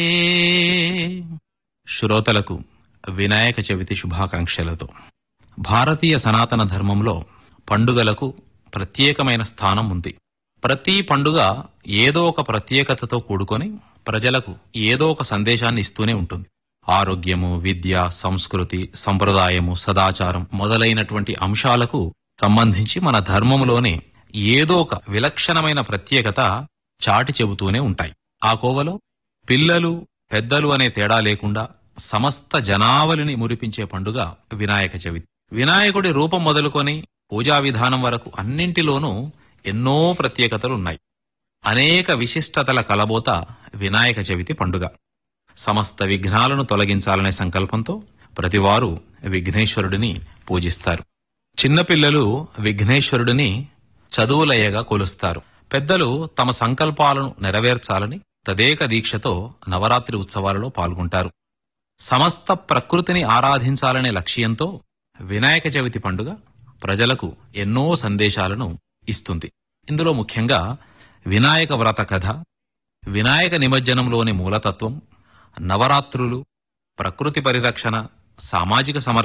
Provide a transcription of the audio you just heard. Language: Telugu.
శ్రోతలకు వినాయక చవితి శుభాకాంక్షలతో భారతీయ సనాతన ధర్మంలో పండుగలకు ప్రత్యేకమైన స్థానం ఉంది ప్రతి పండుగ ఏదో ఒక ప్రత్యేకతతో కూడుకొని ప్రజలకు ఏదో ఒక సందేశాన్ని ఇస్తూనే ఉంటుంది ఆరోగ్యము విద్య సంస్కృతి సంప్రదాయము సదాచారం మొదలైనటువంటి అంశాలకు సంబంధించి మన ధర్మములోనే ఏదో ఒక విలక్షణమైన ప్రత్యేకత చాటి చెబుతూనే ఉంటాయి ఆ కోవలో పిల్లలు పెద్దలు అనే తేడా లేకుండా సమస్త జనావళిని మురిపించే పండుగ వినాయక చవితి వినాయకుడి రూపం మొదలుకొని పూజా విధానం వరకు అన్నింటిలోనూ ఎన్నో ప్రత్యేకతలున్నాయి అనేక విశిష్టతల కలబోత వినాయక చవితి పండుగ సమస్త విఘ్నాలను తొలగించాలనే సంకల్పంతో ప్రతివారు విఘ్నేశ్వరుడిని పూజిస్తారు చిన్నపిల్లలు విఘ్నేశ్వరుడిని చదువులయ్యగా కొలుస్తారు పెద్దలు తమ సంకల్పాలను నెరవేర్చాలని తదేక దీక్షతో నవరాత్రి ఉత్సవాలలో పాల్గొంటారు సమస్త ప్రకృతిని ఆరాధించాలనే లక్ష్యంతో వినాయక చవితి పండుగ ప్రజలకు ఎన్నో సందేశాలను ఇస్తుంది ఇందులో ముఖ్యంగా వినాయక వ్రత కథ వినాయక నిమజ్జనంలోని మూలతత్వం నవరాత్రులు ప్రకృతి పరిరక్షణ సామాజిక సమర్